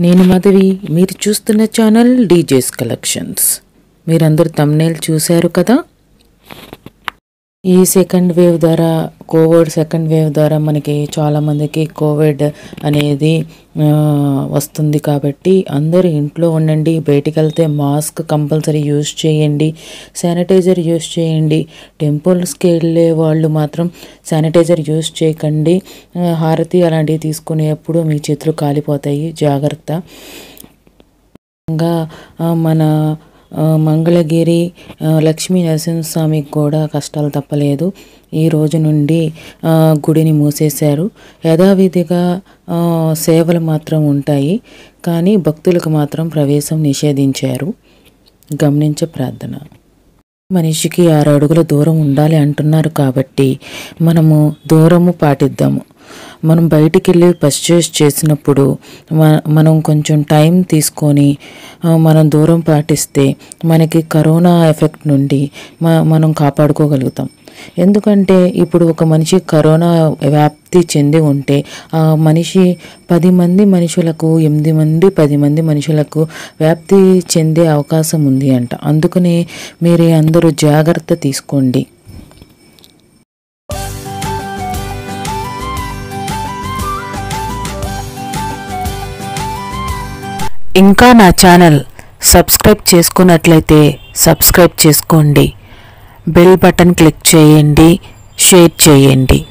నేను మాధవి మీరు చూస్తున్న ఛానల్ డీజేస్ కలెక్షన్స్ మీరందరూ తమ్నేల్ చూశారు కదా ఈ సెకండ్ వేవ్ ద్వారా కోవిడ్ సెకండ్ వేవ్ ద్వారా మనకి చాలామందికి కోవిడ్ అనేది ఆ, వస్తుంది కాబట్టి అందరూ ఇంట్లో ఉండండి బయటికి వెళ్తే మాస్క్ కంపల్సరీ యూజ్ చేయండి శానిటైజర్ యూజ్ చేయండి టెంపుల్స్కి వెళ్ళే వాళ్ళు మాత్రం శానిటైజర్ యూజ్ చేయకండి ఆ, హారతి అలాంటివి తీసుకునేప్పుడు మీ చేతులు కాలిపోతాయి జాగ్రత్త ఇంకా ఆ, మన ఆ, మంగళగిరి ఆ, లక్ష్మీ నరసింహస్వామికి కూడా కష్టాలు తప్పలేదు ఈ రోజు నుండి ఆ, గుడిని మూసేశారు యథావిధిగా ఆ, సేవలు మాత్రం ఉంటాయి కానీ భక్తులకు మాత్రం ప్రవేశం నిషేధించారు గమనించే ప్రార్థన మనిషికి ఆరు అడుగుల దూరం ఉండాలి అంటున్నారు కాబట్టి మనము దూరము పాటిద్దాము మనం బయటికి వెళ్ళి పర్చేస్ చేసినప్పుడు మ- మనం కొంచెం టైం తీసుకొని ఆ, మనం దూరం పాటిస్తే మనకి కరోనా ఎఫెక్ట్ నుండి మ- మనం కాపాడుకోగలుగుతాం ఎందుకంటే ఇప్పుడు ఒక మనిషి కరోనా వ్యాప్తి చెంది ఉంటే ఆ మనిషి పది మంది మనుషులకు ఎనిమిది మంది పది మంది మనుషులకు వ్యాప్తి చెందే అవకాశం ఉంది అంట అందుకనే మీరు అందరూ జాగ్రత్త తీసుకోండి ఇంకా నా ఛానల్ సబ్స్క్రైబ్ చేసుకున్నట్లయితే సబ్స్క్రైబ్ చేసుకోండి బెల్ బటన్ క్లిక్ చేయండి షేర్ చేయండి